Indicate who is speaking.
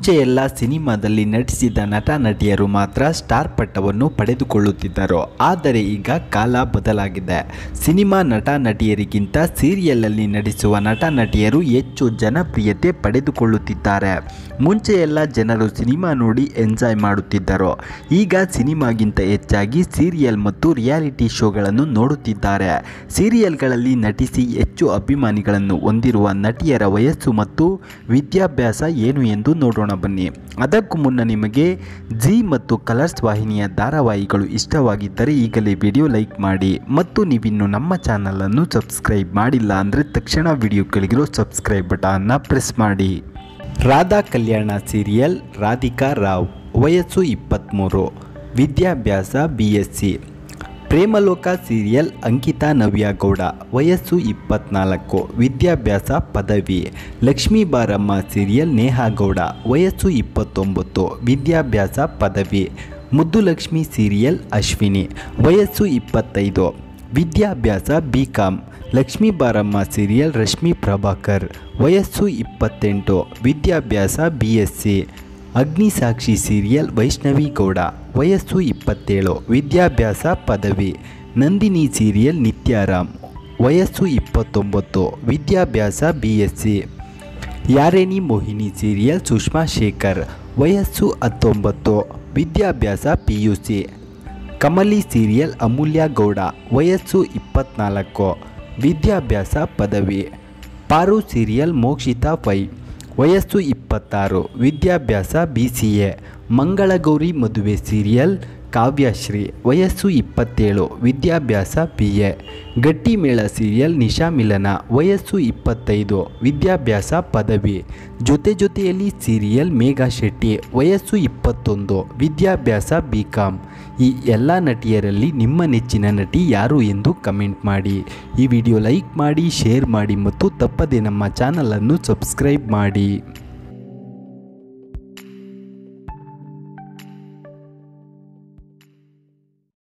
Speaker 1: ಮುಂಚೆ ಎಲ್ಲ ಸಿನಿಮಾದಲ್ಲಿ ನಟಿಸಿದ ನಟ ನಟಿಯರು ಮಾತ್ರ ಸ್ಟಾರ್ ಪಟ್ಟವನ್ನು ಪಡೆದುಕೊಳ್ಳುತ್ತಿದ್ದರು ಆದರೆ ಈಗ ಕಾಲ ಬದಲಾಗಿದೆ ಸಿನಿಮಾ ನಟ ನಟಿಯರಿಗಿಂತ ಸೀರಿಯಲಲ್ಲಿ ನಟಿಸುವ ನಟ ನಟಿಯರು ಹೆಚ್ಚು ಜನಪ್ರಿಯತೆ ಪಡೆದುಕೊಳ್ಳುತ್ತಿದ್ದಾರೆ ಮುಂಚೆ ಎಲ್ಲ ಜನರು ಸಿನಿಮಾ ನೋಡಿ ಎಂಜಾಯ್ ಮಾಡುತ್ತಿದ್ದರು ಈಗ ಸಿನಿಮಾಗಿಂತ ಹೆಚ್ಚಾಗಿ ಸೀರಿಯಲ್ ಮತ್ತು ರಿಯಾಲಿಟಿ ಶೋಗಳನ್ನು ನೋಡುತ್ತಿದ್ದಾರೆ ಸೀರಿಯಲ್ಗಳಲ್ಲಿ ನಟಿಸಿ ಹೆಚ್ಚು ಅಭಿಮಾನಿಗಳನ್ನು ಹೊಂದಿರುವ ನಟಿಯರ ವಯಸ್ಸು ಮತ್ತು ವಿದ್ಯಾಭ್ಯಾಸ ಏನು ಎಂದು ನೋಡೋಣ ಬನ್ನಿ ಅದಕ್ಕೂ ಮುನ್ನ ನಿಮಗೆ ಜಿ ಮತ್ತು ಕಲರ್ಸ್ ವಾಹಿನಿಯ ಧಾರಾವಾಹಿಗಳು ಇಷ್ಟವಾಗಿದ್ದರೆ ಈಗಲೇ ವಿಡಿಯೋ ಲೈಕ್ ಮಾಡಿ ಮತ್ತು ನೀವಿನ್ನು ನಮ್ಮ ಚಾನಲನ್ನು ಸಬ್ಸ್ಕ್ರೈಬ್ ಮಾಡಿಲ್ಲ ಅಂದರೆ ತಕ್ಷಣ ವಿಡಿಯೋ ಕೆಳಗಿರೋ ಸಬ್ಸ್ಕ್ರೈಬ್ ಬಟನ್ನ ಪ್ರೆಸ್ ಮಾಡಿ ರಾಧಾ ಕಲ್ಯಾಣ ಸೀರಿಯಲ್ ರಾಧಿಕಾ ರಾವ್ ವಯಸ್ಸು ಇಪ್ಪತ್ತ್ಮೂರು ವಿದ್ಯಾಭ್ಯಾಸ B S C Premaloka serial Ankita Navyagowda ವಯಸ್ಸು ಇಪ್ಪತ್ನಾಲ್ಕು ವಿದ್ಯಾಭ್ಯಾಸ ಪದವಿ ಲಕ್ಷ್ಮೀ ಬಾರಮ್ಮ ಸೀರಿಯಲ್ ನೇಹಾ ಗೌಡ ವಯಸ್ಸು ಇಪ್ಪತ್ತೊಂಬತ್ತು ವಿದ್ಯಾಭ್ಯಾಸ ಪದವಿ ಮುದ್ದುಲಕ್ಷ್ಮಿ ಸೀರಿಯಲ್ ಅಶ್ವಿನಿ ವಯಸ್ಸು ಇಪ್ಪತ್ತೈದು ವಿದ್ಯಾಭ್ಯಾಸ ಬಿ ಕಾಮ್ ಲಕ್ಷ್ಮೀ ಬಾರಮ್ಮ ಸೀರಿಯಲ್ ರಶ್ಮಿ ಪ್ರಭಾಕರ್ ವಯಸ್ಸು ಇಪ್ಪತ್ತೆಂಟು ವಿದ್ಯಾಭ್ಯಾಸ B S C Agnisakshi serial Vaishnavi Gowda ವಯಸ್ಸು ಇಪ್ಪತ್ತೇಳು ವಿದ್ಯಾಭ್ಯಾಸ ಪದವಿ ನಂದಿನಿ ಸೀರಿಯಲ್ ನಿತ್ಯಾರಾಮ್ ವಯಸ್ಸು ಇಪ್ಪತ್ತೊಂಬತ್ತು ವಿದ್ಯಾಭ್ಯಾಸ B S C Yareni Mohini serial Sushma Shekhar ವಯಸ್ಸು ಹತ್ತೊಂಬತ್ತು ವಿದ್ಯಾಭ್ಯಾಸ P U C Kamali serial Amulya Gowda ವಯಸ್ಸು ಇಪ್ಪತ್ನಾಲ್ಕು ವಿದ್ಯಾಭ್ಯಾಸ ಪದವಿ ಪಾರು ಸೀರಿಯಲ್ ಮೋಕ್ಷಿತಾ ಪೈ ವಯಸ್ಸು ಇಪ್ಪತ್ತಾರು ವಿದ್ಯಾಭ್ಯಾಸ ಬಿ ಸಿ ಎ ಮಂಗಳಗೌರಿ ಮದುವೆ ಸೀರಿಯಲ್ ಕಾವ್ಯಶ್ರೀ ವಯಸ್ಸು ಇಪ್ಪತ್ತೇಳು ವಿದ್ಯಾಭ್ಯಾಸ B A Gattimela serial Nisha Milana ವಯಸ್ಸು ಇಪ್ಪತ್ತೈದು ವಿದ್ಯಾಭ್ಯಾಸ ಪದವಿ ಜೊತೆ ಜೊತೆಯಲ್ಲಿ ಸೀರಿಯಲ್ ಮೇಘಾ ಶೆಟ್ಟಿ ವಯಸ್ಸು ಇಪ್ಪತ್ತೊಂದು ವಿದ್ಯಾಭ್ಯಾಸ ಬಿ ಕಾಮ್ ಈ ಎಲ್ಲ ನಟಿಯರಲ್ಲಿ ನಿಮ್ಮ ನೆಚ್ಚಿನ ನಟಿ ಯಾರು ಎಂದು ಕಮೆಂಟ್ ಮಾಡಿ ಈ ವಿಡಿಯೋ ಲೈಕ್ ಮಾಡಿ ಶೇರ್ ಮಾಡಿ ಮತ್ತು ತಪ್ಪದೆ ನಮ್ಮ ಚಾನಲನ್ನು ಸಬ್ಸ್ಕ್ರೈಬ್ ಮಾಡಿ